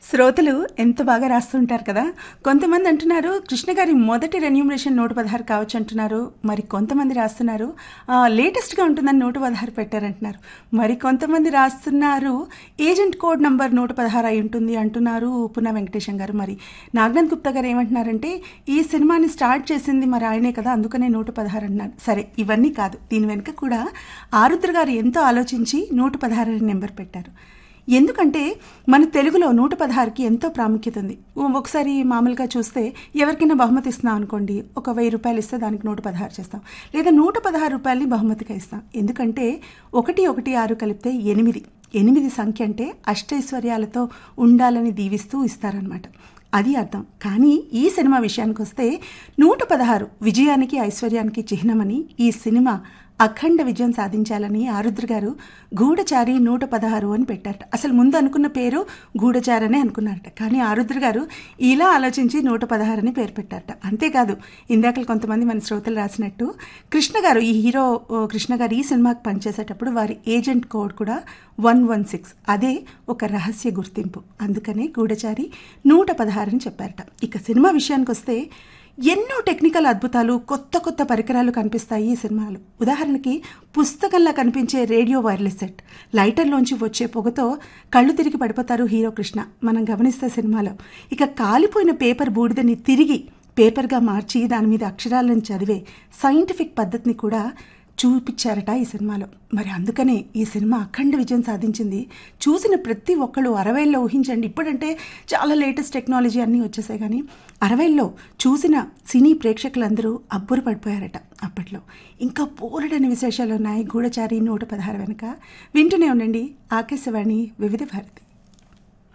శ్రోతలు ఎంత బాగా రాస్తుంటారు కదా కొంతమంది అంటున్నారు కృష్ణ గారి మొదటి రెన్యూమరేషన్ నూట పదహారు కావచ్చు అంటున్నారు మరి కొంతమంది రాస్తున్నారు ఆ, లేటెస్ట్గా ఉంటుందని నూట పదహారు పెట్టారంటున్నారు మరి కొంతమంది రాస్తున్నారు ఏజెంట్ కోడ్ నంబర్ నూట పదహారు అయి ఉంటుంది అంటున్నారు పునా వెంకటేశం గారు మరి నాగనాథ్ గుప్తా గారు ఏమంటున్నారంటే ఈ సినిమాని స్టార్ట్ చేసింది మరి ఆయనే కదా అందుకనే నూట పదహారు అంటున్నారు సరే ఇవన్నీ కాదు దీని వెనుక కూడా ఆరుద్ర గారు ఎంతో ఆలోచించి నూట పదహారు అనే నెంబర్ పెట్టారు ఎందుకంటే మన తెలుగులో నూట పదహారుకి ఎంతో ప్రాముఖ్యత ఉంది ఒకసారి మామూలుగా చూస్తే ఎవరికైనా బహుమతి ఇస్తున్నాం అనుకోండి ఒక వెయ్యి రూపాయలు ఇస్తే దానికి నూట పదహారు చేస్తాం లేదా నూట పదహారు రూపాయలని బహుమతిగా ఇస్తాం ఎందుకంటే ఒకటి ఒకటి ఆరు కలిపితే ఎనిమిది ఎనిమిది సంఖ్య అంటే అష్టైశ్వర్యాలతో ఉండాలని దీవిస్తూ ఇస్తారనమాట అది అర్థం కానీ ఈ సినిమా విషయానికి వస్తే నూట పదహారు విజయానికి ఐశ్వర్యానికి చిహ్నమని ఈ సినిమా అఖండ విజయం సాధించాలని ఆరుద్ర గారు గూఢచారి నూట పదహారు అని పెట్టారట అసలు ముందు అనుకున్న పేరు గూఢచారనే అనుకున్నారట కానీ ఆరుద్ర గారు ఇలా ఆలోచించి నూట పదహారు అని పేరు పెట్టారట అంతేకాదు ఇందాక కొంతమంది మన శ్రోతలు రాసినట్టు కృష్ణ గారు ఈ హీరో ఓ, కృష్ణ గారు ఈ సినిమాకి పనిచేసేటప్పుడు వారి ఏజెంట్ కోడ్ కూడా వన్ వన్ సిక్స్ అదే ఒక రహస్య గుర్తింపు అందుకనే గూఢచారి నూట పదహారు అని చెప్పారట ఇక సినిమా విషయానికి వస్తే ఎన్నో టెక్నికల్ అద్భుతాలు కొత్త కొత్త పరికరాలు కనిపిస్తాయి ఈ సినిమాలో ఉదాహరణకి పుస్తకంలా కనిపించే రేడియో వైర్లెస్ సెట్ లైటర్లోంచి వచ్చే పొగతో కళ్ళు తిరిగి పడిపోతారు హీరో కృష్ణ మనం గమనిస్తే సినిమాలో ఇక కాలిపోయిన పేపర్ బూడిదని తిరిగి పేపర్గా మార్చి దాని మీద అక్షరాలను చదివే సైంటిఫిక్ పద్ధతిని కూడా చూపించారట ఈ సినిమాలో మరి అందుకనే ఈ సినిమా అఖండ విజయం సాధించింది చూసిన ప్రతి ఒక్కళ్ళు అరవైల్లో ఊహించండి ఇప్పుడంటే చాలా లేటెస్ట్ టెక్నాలజీ అన్నీ వచ్చేసాయి కానీ అరవైల్లో చూసిన సినీ ప్రేక్షకులందరూ అబ్బురు పడిపోయారట అప్పట్లో ఇంకా పోలడని విశేషాలు ఉన్నాయి గూఢచారి నూట పదహారు వెనక వింటూనే ఉండండి ఆకాశవాణి వివిధ భారతి